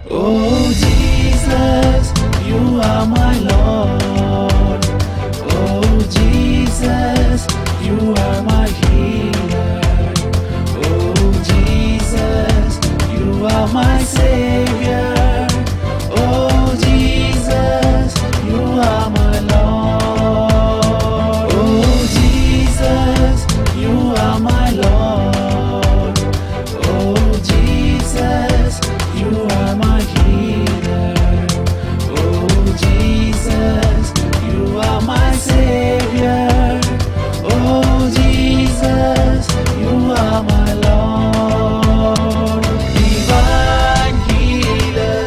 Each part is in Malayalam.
Oh Jesus, you are my Lord. Oh Jesus, you are my healer. Oh Jesus, you are my savior. Oh Jesus, you are my Lord. Oh Jesus, you are my Lord. Oh Jesus, you are my healer. Oh Jesus, you are my savior. Oh Jesus, you are my Lord. Divine healer.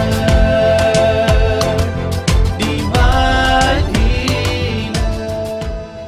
Divine healer.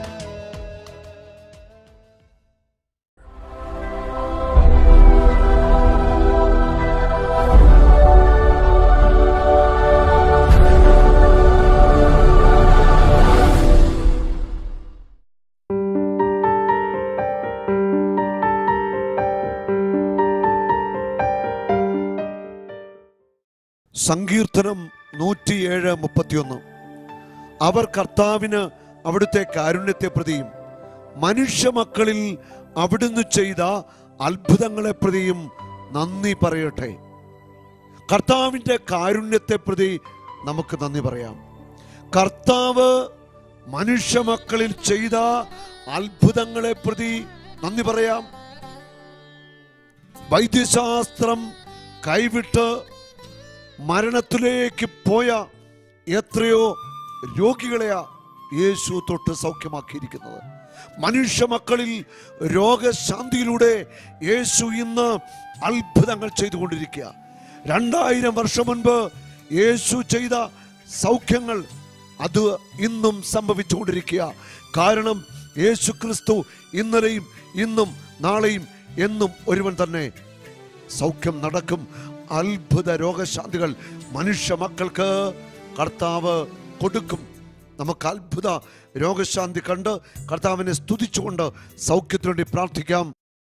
സങ്കീർത്തനം നൂറ്റിയേഴ് മുപ്പത്തിയൊന്ന് അവർ കർത്താവിന് അവിടുത്തെ കാരുണ്യത്തെ പ്രതിയും മനുഷ്യമക്കളിൽ അവിടുന്ന് ചെയ്ത അത്ഭുതങ്ങളെ പ്രതിയും നന്ദി പറയട്ടെ കർത്താവിൻ്റെ കാരുണ്യത്തെ പ്രതി നമുക്ക് നന്ദി പറയാം കർത്താവ് മനുഷ്യമക്കളിൽ ചെയ്ത അത്ഭുതങ്ങളെ പ്രതി നന്ദി പറയാം വൈദ്യശാസ്ത്രം കൈവിട്ട് മരണത്തിലേക്ക് പോയ എത്രയോ രോഗികളെയാ യേശു തൊട്ട് സൗഖ്യമാക്കിയിരിക്കുന്നത് മനുഷ്യ മക്കളിൽ രോഗശാന്തിയിലൂടെ യേശു ഇന്ന് അത്ഭുതങ്ങൾ ചെയ്തുകൊണ്ടിരിക്കുക രണ്ടായിരം വർഷം മുൻപ് യേശു ചെയ്ത സൗഖ്യങ്ങൾ അത് ഇന്നും സംഭവിച്ചുകൊണ്ടിരിക്കുക കാരണം യേശു ക്രിസ്തു ഇന്നലെയും ഇന്നും നാളെയും എന്നും ഒരുവൻ തന്നെ സൗഖ്യം നടക്കും അത്ഭുത രോഗശാന്തികൾ മനുഷ്യ മക്കൾക്ക് കർത്താവ് കൊടുക്കും നമുക്ക് അത്ഭുത രോഗശാന്തി കണ്ട് കർത്താവിനെ സ്തുതിച്ചുകൊണ്ട് സൗഖ്യത്തിനു വേണ്ടി പ്രാർത്ഥിക്കാം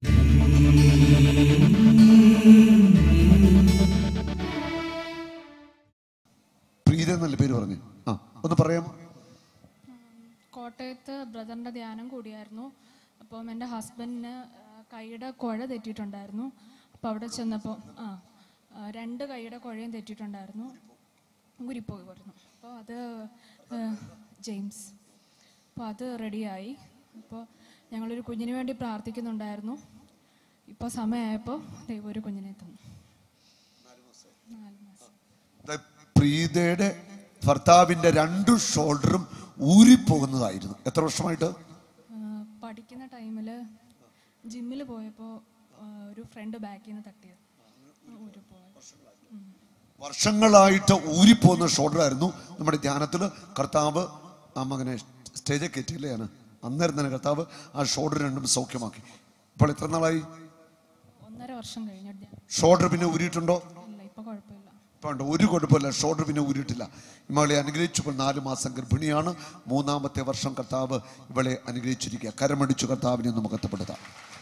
പ്രീത എന്നല്ല പേര് പറഞ്ഞു ആ ഒന്ന് പറയാമോ കോട്ടയത്ത് ബ്രദറിൻ്റെ ധ്യാനം കൂടിയായിരുന്നു അപ്പം എൻ്റെ ഹസ്ബൻഡിന് ആ, കൈയുടെ കുഴ തെറ്റിയിട്ടുണ്ടായിരുന്നു അപ്പോൾ അവിടെ ചെന്നപ്പോൾ ആ ആ, രണ്ട് കൈയുടെ കുഴയും തെറ്റിയിട്ടുണ്ടായിരുന്നു ഊരിപ്പോയി വരുന്നു അപ്പോൾ അത് ആ, ജെയിംസ് അപ്പോൾ അത് റെഡിയായി അപ്പോൾ ഞങ്ങളൊരു കുഞ്ഞിന് വേണ്ടി പ്രാർത്ഥിക്കുന്നുണ്ടായിരുന്നു ഇപ്പോൾ സമയമായപ്പോൾ ദൈവം ഒരു കുഞ്ഞിനെ തന്നു നാല് മാസം ദ പ്രീതയുടെ ഭർത്താവിന്റെ രണ്ട് ഷോൾഡറും ഊരിപ്പോകുന്നതായിരുന്നു എത്ര വർഷമായിട്ട് ആ, പഠിക്കുന്ന ടൈമിൽ ജിമ്മിൽ പോയപ്പോൾ ഒരു ഫ്രണ്ട് ബാക്കിൽ നിന്ന് തട്ടിയത് ഊരിപ്പോയത് വർഷങ്ങളായിട്ട് ഊരിപ്പോകുന്ന ഷോൾഡർ ആയിരുന്നു നമ്മുടെ ധ്യാനത്തിൽ കർത്താവ് ആ മകനെ സ്റ്റേജിൽ കയറ്റിയില്ലേ ഞാൻ അന്നേരം തന്നെ കർത്താവ് ആ ഷോൾഡർ രണ്ടും സൗഖ്യമാക്കി ഇപ്പോൾ എത്ര നാളായി ഒന്നര വർഷം കഴിഞ്ഞ ഷോൾഡർ പിന്നെ ഊരിയിട്ടുണ്ടോ ഇല്ല ഇപ്പൊ കുഴപ്പമില്ല ഇപ്പൊ ഉണ്ട് ഒരു കുഴപ്പമില്ല ഷോൾഡർ പിന്നെ ഊരിയിട്ടില്ല ഈ മകളെ അനുഗ്രഹിച്ചപ്പോൾ നാല് മാസം ഗർഭിണിയാണ് മൂന്നാമത്തെ വർഷം കർത്താവ് ഇവളെ അനുഗ്രഹിച്ചിരിക്കുക കരമടിച്ചു കർത്താവിനെ നമുക്ക് എത്തപ്പെടുത്താം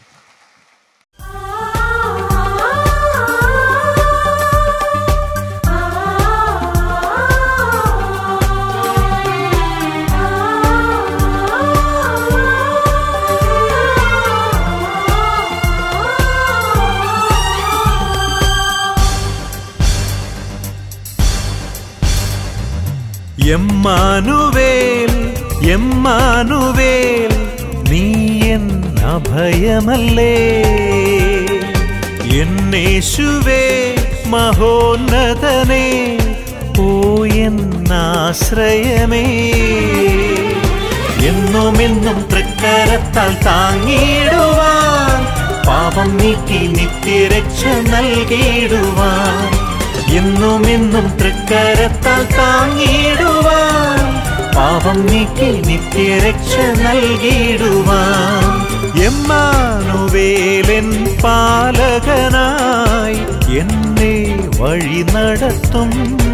എമ്മാനുവേൽ എമ്മാനുവേൽ നീ എൻ അഭയമല്ലേ എന്നേശുവേ മഹോന്നതനേ ഓ എന്നാശ്രയമേ എന്നുമെന്നും തൃക്കരത്താൽ താങ്ങിടുവാൻ പാപം നീക്കി നിത്യരക്ഷ നൽകിടുവാൻ എന്നുമെന്നും തൃക്കരത്താൽ താങ്ങിടുവാൻ പാപം നീക്കി നിത്യരക്ഷ നൽകിടുവാൻ എമ്മാനുവേലൻ പാലകനായി എന്നെ വഴി നടത്തും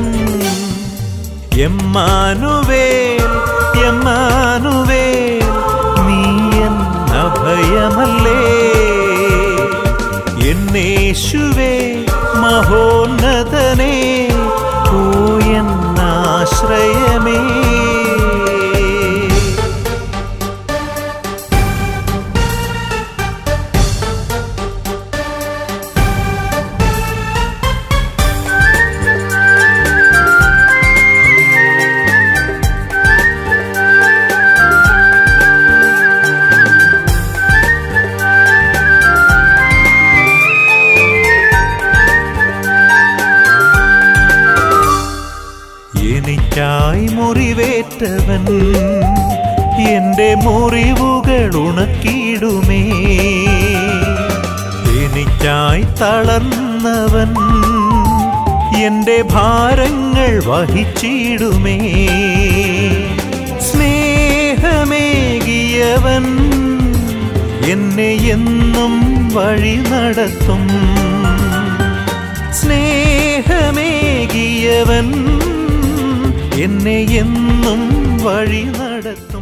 എമ്മാനുവേൽ എമ്മാനുവേൽ നീ എൻ അഭയമല്ലേ എന്നേശുവേ മഹോന്നതനേ മഹോന്നതനേ പൂയെന്നാശ്രയമേ എനിക്കായി മുറിവേറ്റവൻ എന്റെ മുറിവുകൾ ഉണക്കിയിടുമേ എനിക്കായി തളർന്നവൻ എന്റെ ഭാരങ്ങൾ വഹിച്ചിടുമേ സ്നേഹമേകിയവൻ എന്നെ എന്നും വഴി നടത്തും സ്നേഹമേകിയവൻ എന്നെ എന്നും വഴി നടത്തും